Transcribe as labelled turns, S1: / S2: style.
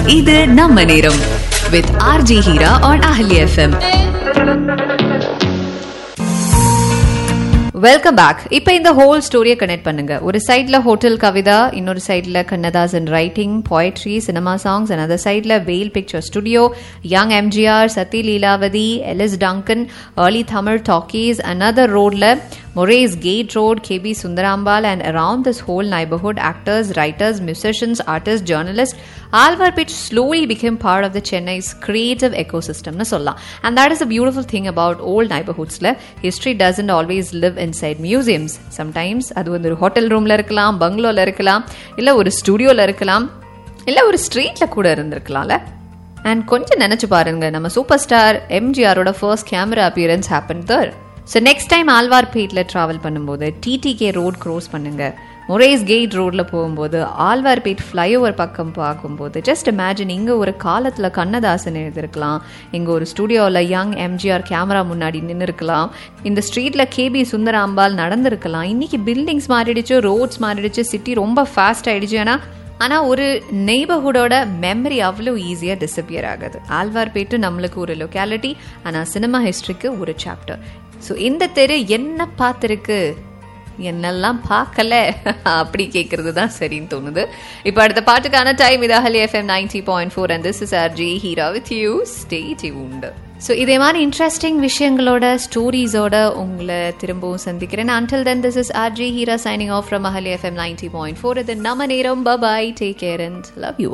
S1: இது நம்ம நேரம் with RJ Heera on Ahali FM
S2: welcome back இப்போ இந்த ஹோல் ஸ்டோரியை கனெக்ட் பண்ணுங்க ஒரு சைட்ல ஹோட்டல் கவிதா இன்னொரு சைட்ல Kannadasan writing poetry cinema songs another சைட்ல வெயில் picture studio young MGR Sathi Leelavathi Ellis Dungan early Tamil talkies another ரோட்ல Moores gate road KB Sundarambal and around this whole neighbourhood actors writers musicians artist journalist Alwarpet slowly become part of the Chennai's creative எக்கோசிஸ்டம்னு சொல்லலாம் and that is a beautiful thing about old நைபர்ஹுட்ஸில் history doesn't always live inside museums sometimes அது வந்து ஒரு hotel ரூமில் இருக்கலாம் பங்களோவில் இருக்கலாம் இல்லை ஒரு ஸ்டுடியோவில் இருக்கலாம் இல்லை ஒரு ஸ்ட்ரீட்டில் கூட இருந்திருக்கலாம்ல அண்ட் கொஞ்சம் நினைச்சு பாருங்க நம்ம சூப்பர் ஸ்டார் எம்ஜிஆரோட first camera appearance happen there so next time ஆழ்வார்பேட்டில் ட்ராவல் பண்ணும்போது டிடிகே ரோட் க்ரோஸ் பண்ணுங்க மொரேஸ் கேட் ரோட்ல போகும்போது ஆழ்வார்பேட் ஃப்ளைஓவர் பக்கம் பார்க்கும்போது ஜஸ்ட் இமேஜின் இங்கே ஒரு காலத்தில் கண்ணதாசன் எழுதிருக்கலாம் இங்கே ஒரு ஸ்டுடியோவில் யங் எம்ஜிஆர் கேமரா முன்னாடி நின்று இருக்கலாம் இந்த ஸ்ட்ரீட்டில் கேபி சுந்தராம்பால் நடந்திருக்கலாம் இன்னைக்கு பில்டிங்ஸ் மாறிடுச்சு ரோட்ஸ் மாறிடுச்சு சிட்டி ரொம்ப ஃபாஸ்ட் ஆயிடுச்சு ஏன்னா ஆனால் ஒரு நெய்பர்ஹுடோட மெமரி அவ்வளோ ஈஸியாக டிசப்பியர் ஆகுது ஆழ்வார்பேட்டு நம்மளுக்கு ஒரு லொக்காலிட்டி ஆனால் சினிமா ஹிஸ்ட்ரிக்கு ஒரு சாப்டர் ஸோ இந்த தெரு என்ன பார்த்துருக்கு என்னெல்லாம் பார்க்கல அப்படி கேட்கறது தான் சரின்னு தோணுது இப்போ அடுத்த பாட்டுக்கான டைம் இதாகலி FM ninety point four and this is R J Heera with you stay உண்டு ஸோ இதே மாதிரி இன்ட்ரெஸ்டிங் விஷயங்களோட ஸ்டோரிஸோட உங்களை திரும்பவும் சந்திக்கிறேன் until then this is R J Heera signing off from Ahali FM ninety point four இது நம்ம நேரம் bye bye take care and love you